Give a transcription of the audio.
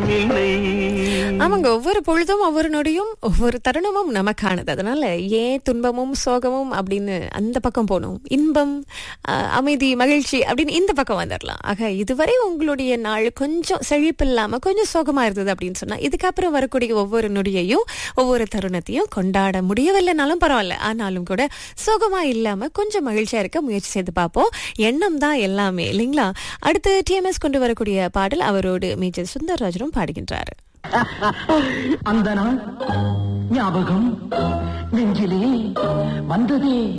இல்லை ஆமாங்க ஒவ்வொரு பொழுதும் ஒவ்வொரு நொடியும் ஒவ்வொரு தருணமும் நமக்கானது அதனால ஏன் துன்பமும் சோகமும் அப்படின்னு அந்த பக்கம் போகணும் இன்பம் அஹ், அமைதி மகிழ்ச்சி அப்படின்னு இந்த பக்கம் வந்துடலாம் ஆக இதுவரை உங்களுடைய நாள் கொஞ்சம் செழிப்பு இல்லாம கொஞ்சம் சோகமா இருந்தது அப்படின்னு சொன்னா இதுக்கப்புறம் வரக்கூடிய ஒவ்வொரு நொடியையும் ஒவ்வொரு தருணத்தையும் கொண்டாட முடியவில்லைனாலும் பரவாயில்ல ஆனாலும் கூட சோகமா இல்லாம கொஞ்சம் மகிழ்ச்சியா இருக்க முயற்சி செய்து பார்ப்போம் எண்ணம் தான் எல்லாமே இல்லைங்களா அடுத்து டிஎம்எஸ் கொண்டு வரக்கூடிய பாடல் அவரோடு மேஜர் சுந்தரராஜனும் பாடுகின்றார் அந்த நாள் ஞாபகம் நெஞ்சிலே வந்ததே